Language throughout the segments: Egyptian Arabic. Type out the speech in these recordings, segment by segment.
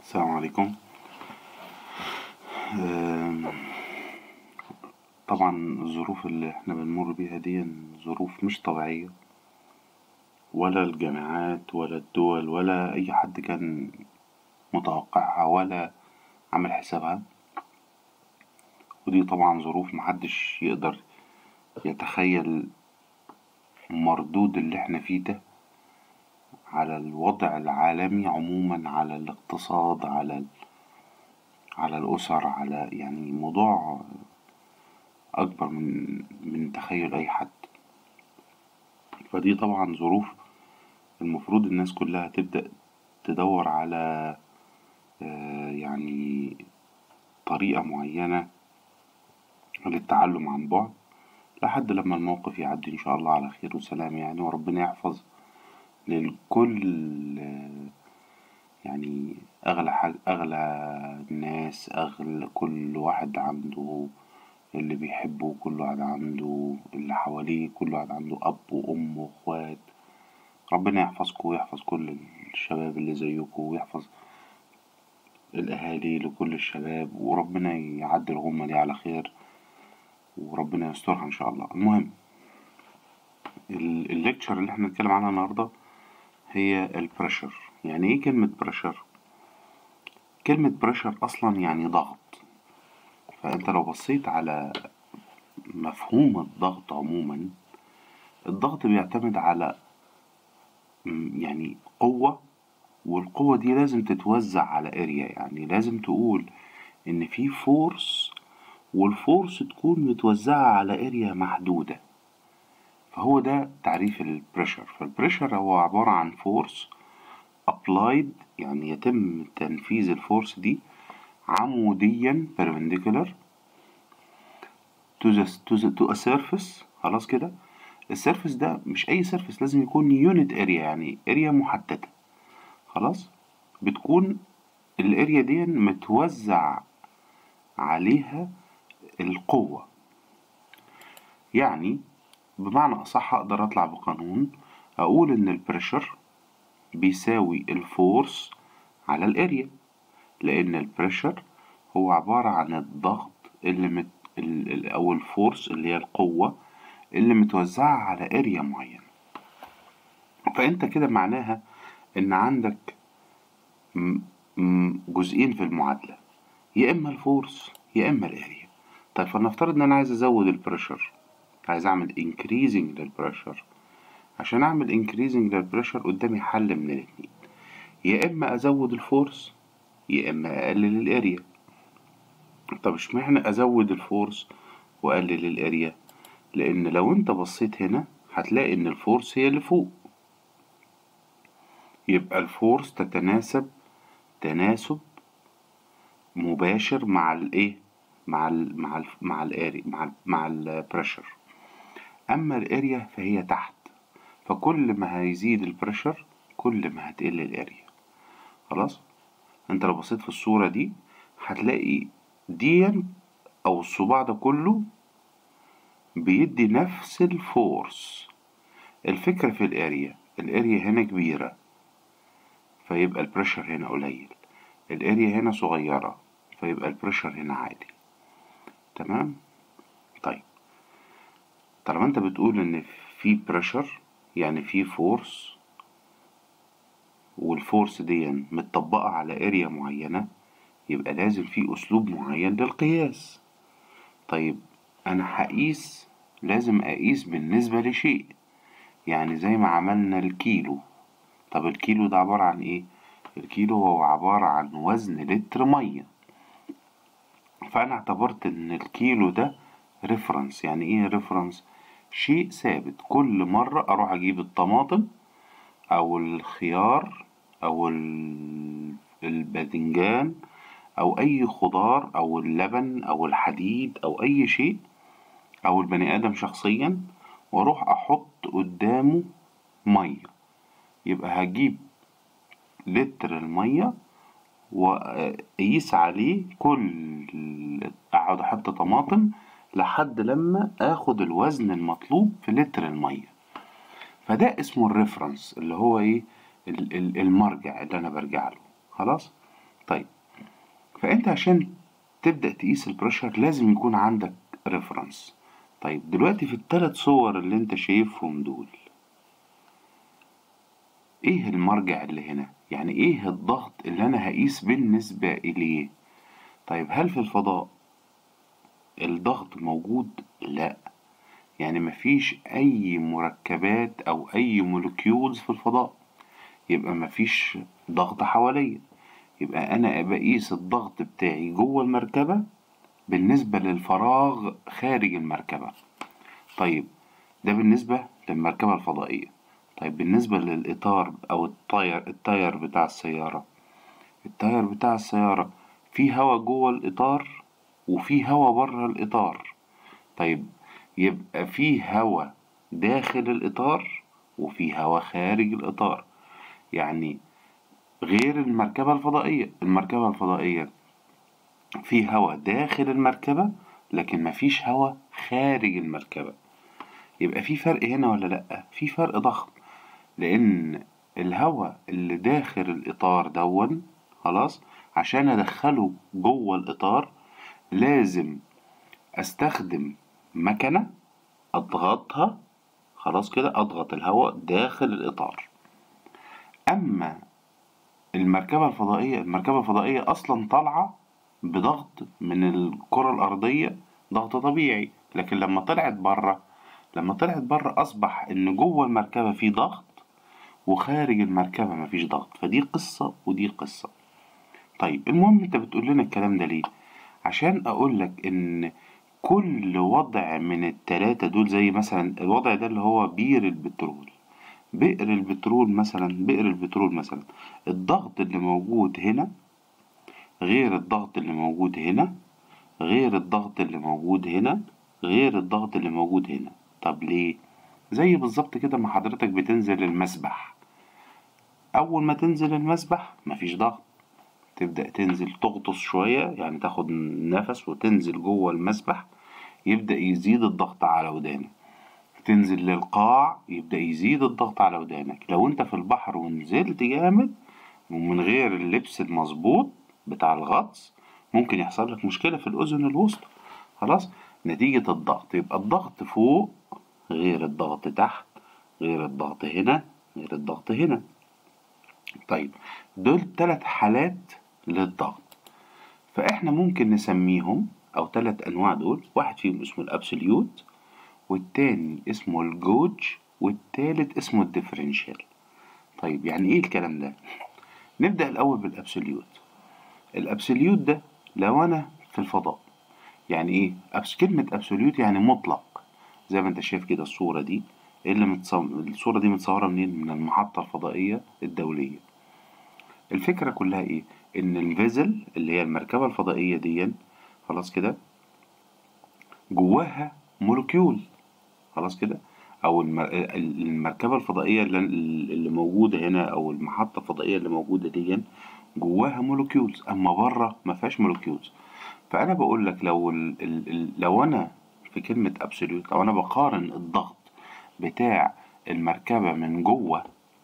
السلام عليكم آم، طبعا الظروف اللي احنا بنمر بيها دي ظروف مش طبيعية ولا الجامعات ولا الدول ولا أي حد كان متوقعها ولا عامل حسابها ودي طبعا ظروف محدش يقدر يتخيل مردود اللي احنا فيه ده على الوضع العالمي عموما على الاقتصاد على ال... على الأسر على يعني موضوع أكبر من من تخيل أي حد فدي طبعا ظروف المفروض الناس كلها تبدأ تدور على آه، يعني طريقة معينة للتعلم عن بعد لحد لما الموقف يعدي إن شاء الله على خير وسلام يعني وربنا يحفظ للكل آه، يعني أغلى حاجة أغلى الناس أغلى كل واحد عنده اللي بيحبه كل واحد عنده اللي حواليه كل واحد عنده أب وأم وأخوات ربنا يحفظكم ويحفظ كل الشباب اللي زيكم ويحفظ الأهالي لكل الشباب وربنا يعدي الغمة دي على خير وربنا يسترها إن شاء الله المهم ال- الليكتشر اللي احنا هنتكلم عنها النهاردة هي البريشر يعني ايه كلمة بريشر كلمة بريشر أصلا يعني ضغط فأنت لو بصيت على مفهوم الضغط عموما الضغط بيعتمد على م- يعني قوة والقوة دي لازم تتوزع على اريا يعني لازم تقول إن في فورس والفورس تكون متوزعة على اريا محدودة فهو ده تعريف البريشر فالبريشر هو عبارة عن فورس applied يعني يتم تنفيذ الفورس دي عموديا perpendicular to the, to the, to a surface خلاص كده السيرفس ده مش أي سيرفس لازم يكون يونت اريا يعني اريا محددة خلاص بتكون الاريا دي متوزع عليها القوة يعني بمعنى أصح أقدر أطلع بقانون أقول إن البريشر بيساوي الفورس على الاريا لأن البريشر هو عبارة عن الضغط اللي مت... ال... ال- أو الفورس اللي هي القوة اللي متوزعة على اريا معينة فأنت كده معناها إن عندك م... م... جزئين في المعادلة يا إما الفورس يا إما الاريا طيب فلنفترض إن أنا عايز أزود البريشر عايز أعمل increasing للبريشر عشان أعمل increasing للبريشر قدامي حل من الاتنين يا إما أزود الفورس يا إما أقلل الاريا طب اشمعنى أزود الفورس وأقلل الاريا لأن لو أنت بصيت هنا هتلاقي إن الفورس هي اللي فوق يبقى الفورس تتناسب تناسب مباشر مع الايه مع ال مع ال مع الاري مع ال مع البريشر اما الاريا فهي تحت فكل ما هيزيد البريشر كل ما هتقل الاريا خلاص انت لو بصيت في الصورة دي هتلاقي دي او الصباع ده كله بيدي نفس الفورس الفكرة في الاريا الاريا هنا كبيرة فيبقى البريشر هنا قليل الاريا هنا صغيرة فيبقى البريشر هنا عالي تمام طيب طالما انت بتقول ان في بريشر يعني في فورس والفورس دي متطبقة على اريا معينة يبقى لازم في اسلوب معين للقياس طيب انا هقيس لازم اقيس بالنسبة لشيء يعني زي ما عملنا الكيلو طب الكيلو ده عبارة عن ايه الكيلو هو عبارة عن وزن لتر مية فأنا اعتبرت إن الكيلو ده ريفرنس يعني إيه ريفرنس شيء ثابت كل مرة أروح أجيب الطماطم أو الخيار أو ال- الباذنجان أو أي خضار أو اللبن أو الحديد أو أي شيء أو البني آدم شخصيا وأروح أحط قدامه مية يبقى هجيب لتر المية وأقيس عليه كل أقعد أحط طماطم لحد لما آخد الوزن المطلوب في لتر المية فده اسمه الريفرنس اللي هو إيه ال- ال- المرجع اللي أنا برجع له خلاص طيب فانت عشان تبدأ تقيس البريشر لازم يكون عندك ريفرنس طيب دلوقتي في الثلاث صور اللي انت شايفهم دول ايه المرجع اللي هنا يعني ايه الضغط اللي انا هقيس بالنسبة اليه طيب هل في الفضاء الضغط موجود لا يعني مفيش اي مركبات او اي مولكيولز في الفضاء يبقى مفيش ضغط حواليا يبقى انا بقيس الضغط بتاعي جوه المركبة بالنسبة للفراغ خارج المركبة طيب ده بالنسبة للمركبة الفضائية طيب بالنسبة للإطار أو الطير التاير بتاع السيارة التاير بتاع السيارة في هوا جوه الإطار وفي هوا بره الإطار طيب يبقى في هوا داخل الإطار وفي هوا خارج الإطار يعني غير المركبة الفضائية المركبة الفضائية في هوا داخل المركبة لكن مفيش هوا خارج المركبة يبقى في فرق هنا ولا لأ في فرق ضخم لأن الهوا اللي داخل الإطار دون خلاص عشان أدخله جوه الإطار لازم أستخدم مكنة أضغطها خلاص كده أضغط الهواء داخل الإطار أما المركبة الفضائية المركبة الفضائية أصلا طالعة بضغط من الكرة الأرضية ضغط طبيعي لكن لما طلعت بره لما طلعت بره أصبح إن جوه المركبة في ضغط وخارج المركبة مفيش ضغط فدي قصة ودي قصة طيب المهم أنت بتقول لنا الكلام ده ليه؟ عشان أقول لك إن كل وضع من التلاتة دول زي مثلا الوضع ده اللي هو بير البترول بئر البترول مثلا بئر البترول مثلا الضغط اللي موجود هنا غير الضغط اللي موجود هنا غير الضغط اللي موجود هنا غير الضغط اللي موجود هنا طب ليه زي بالظبط كده ما حضرتك بتنزل المسبح اول ما تنزل المسبح مفيش ضغط تبدأ تنزل تغطس شوية يعني تاخد نفس وتنزل جوه المسبح يبدأ يزيد الضغط على ودانك تنزل للقاع يبدأ يزيد الضغط على ودانك لو انت في البحر ونزلت جامد ومن غير اللبس المظبوط بتاع الغطس ممكن يحصل لك مشكلة في الأذن الوسطى خلاص نتيجة الضغط يبقى الضغط فوق غير الضغط تحت غير الضغط هنا غير الضغط هنا طيب دول ثلاث حالات للضغط فاحنا ممكن نسميهم او ثلاث انواع دول واحد فيهم اسمه الابسوليوت والتاني اسمه الجوج والتالت اسمه الديفرنشال طيب يعني ايه الكلام ده نبدأ الاول بالابسوليوت الابسوليوت ده لو انا في الفضاء يعني ايه أبس كلمة ابسوليوت يعني مطلق زي ما انت شايف كده الصورة دي اللي متصور الصورة دي متصورة منين من المحطة الفضائية الدولية الفكرة كلها ايه ان الفيزل اللي هي المركبة الفضائية دي خلاص كده جواها مولكيول خلاص كده او المركبة الفضائية اللي موجودة هنا او المحطة الفضائية اللي موجودة دي جواها مولكيولز اما بره ما فيهاش مولكيولز فانا بقول لك لو ال ال لو انا في كلمة ابسوليوت لو انا بقارن الضغط بتاع المركبة من جوه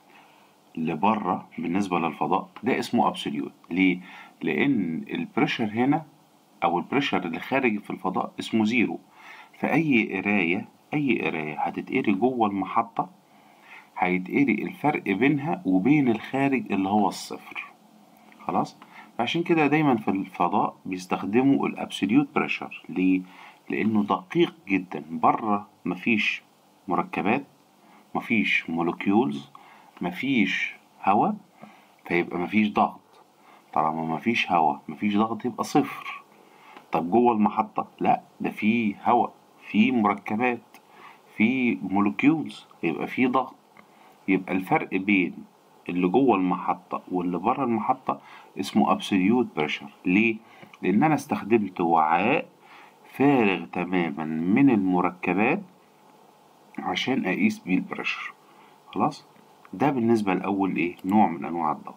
لبره بالنسبة للفضاء ده اسمه ابسوليوت ليه؟ لأن البريشر هنا أو البريشر اللي خارج في الفضاء اسمه زيرو فأي قراية أي قراية هتتقري جوه المحطة هيتقري الفرق بينها وبين الخارج اللي هو الصفر خلاص فعشان كده دايما في الفضاء بيستخدموا الابسوليوت بريشر ليه لانه دقيق جدا بره مفيش مركبات مفيش مولكيولز مفيش هواء فيبقى مفيش ضغط طالما مفيش هواء مفيش ضغط يبقى صفر طب جوه المحطة لا ده في هواء في مركبات في مولكيولز يبقى في ضغط يبقى الفرق بين اللي جوه المحطة واللي بره المحطة اسمه absolute pressure ليه؟ لأن أنا استخدمت وعاء فارغ تماما من المركبات عشان أقيس بيه البريشر خلاص؟ ده بالنسبة لأول إيه؟ نوع من أنواع الضغط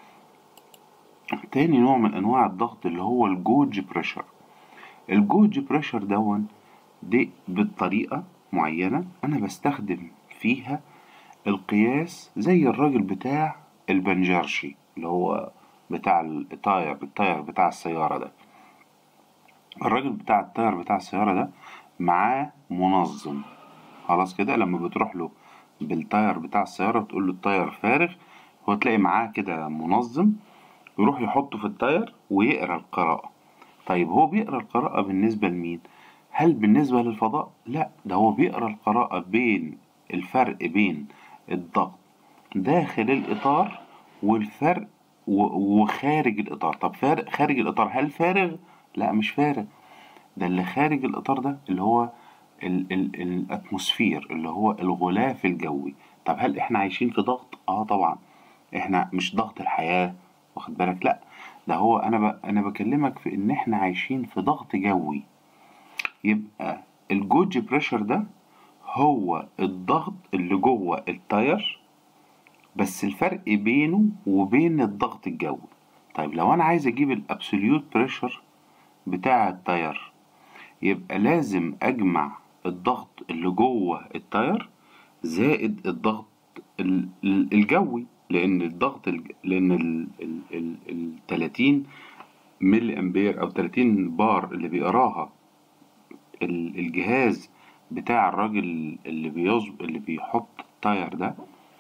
تاني نوع من أنواع الضغط اللي هو الجوج بريشر الجوج بريشر دون دي بالطريقة معينة أنا بستخدم فيها القياس زي الراجل بتاع البنجرشي اللي هو بتاع التاير التاير بتاع السيارة ده الراجل بتاع التاير بتاع السيارة ده معاه منظم خلاص كده لما بتروح له بالتاير بتاع السيارة تقول له التاير فارغ هو تلاقي معاه كده منظم يروح يحطه في التاير ويقرا القراءة طيب هو بيقرا القراءة بالنسبة لمين؟ هل بالنسبة للفضاء؟ لا ده هو بيقرا القراءة بين الفرق بين الضغط داخل الإطار والفرق و- وخارج الإطار طب فارق خارج الإطار هل فارغ؟ لا مش فارغ ده اللي خارج الإطار ده اللي هو ال ال الأتموسفير اللي هو الغلاف الجوي طب هل إحنا عايشين في ضغط؟ آه طبعا إحنا مش ضغط الحياة واخد بالك لأ ده هو أنا ب... أنا بكلمك في إن إحنا عايشين في ضغط جوي يبقى الجوج بريشر ده هو الضغط اللي جوه التاير بس الفرق بينه وبين الضغط الجوي طيب لو أنا عايز أجيب الأبسوليوت بريشر بتاع التاير يبقى لازم أجمع الضغط اللي جوه التاير زائد الضغط ال- ال- الجوي لأن الضغط الج... لأن ال ال ال ال 30 ملي أمبير أو 30 بار اللي بيقراها ال- الجهاز بتاع الراجل اللي بيظب اللي بيحط التاير ده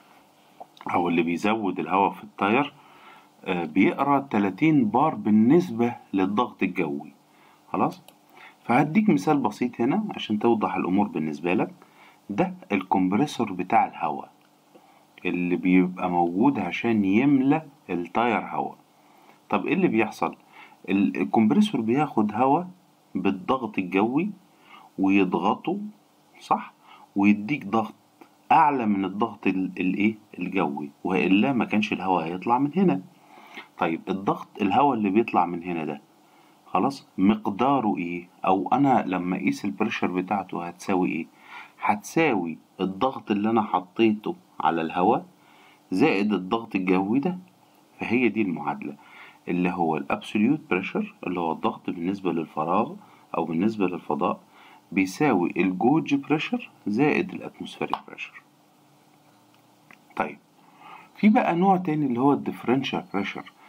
أو اللي بيزود الهواء في التاير آه، بيقرا 30 بار بالنسبة للضغط الجوي خلاص فهديك مثال بسيط هنا عشان توضح الأمور بالنسبة لك ده الكمبريسور بتاع الهواء اللي بيبقى موجود عشان يملى التاير هواء طب ايه اللي بيحصل ال- الكمبريسور بياخد هواء بالضغط الجوي ويضغطه صح ويديك ضغط اعلى من الضغط ال- الايه الجوي والا ما كانش الهواء هيطلع من هنا طيب الضغط الهواء اللي بيطلع من هنا ده خلاص مقداره ايه او انا لما اقيس البريشر بتاعته هتساوي ايه هتساوي الضغط اللي انا حطيته على الهواء زائد الضغط الجوي ده فهي دي المعادلة اللي هو الابسوليوت بريشر اللي هو الضغط بالنسبة للفراغ او بالنسبة للفضاء بيساوي الجوج بريشر زائد الاتموسفيريك بريشر طيب في بقى نوع تاني اللي هو الديفرنشال بريشر